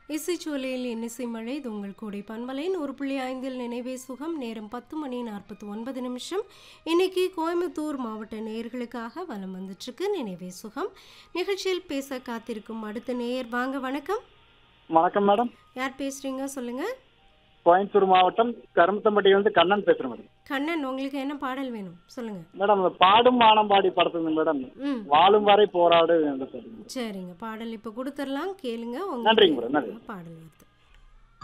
இசைச்சோலையில் இன்னிசை மழை இது உங்கள் கூடை பண்பலை நூறு புள்ளி ஐந்தில் நினைவே சுகம் நேரம் பத்து மணி நாற்பத்தி ஒன்பது நிமிஷம் இன்னைக்கு கோயம்புத்தூர் மாவட்ட நேயர்களுக்காக வலம் வந்துட்டுருக்கு நினைவே சுகம் நிகழ்ச்சியில் பேச காத்திருக்கும் அடுத்த நேயர் வாங்க வணக்கம் வணக்கம் மேடம் யார் பேசுறீங்க சொல்லுங்க கோயம்புத்தூர் மாவட்டம் கருமத்தம்பட்டியிலிருந்து கண்ணன் பேசுறேன் மேடம் கண்ணன் உங்களுக்கு என்ன பாடல் வேணும் சொல்லுங்க மேடம் இந்த பாடும் வானம்பாடி படத்துல மேடம் ம் வாழும் வரை போராடு என்று சொல்லுங்க சரிங்க பாடல் இப்போ கொடுத்துடலாம் கேளுங்க நன்றிங்க மேடம், நன்றி. பாடல் வருது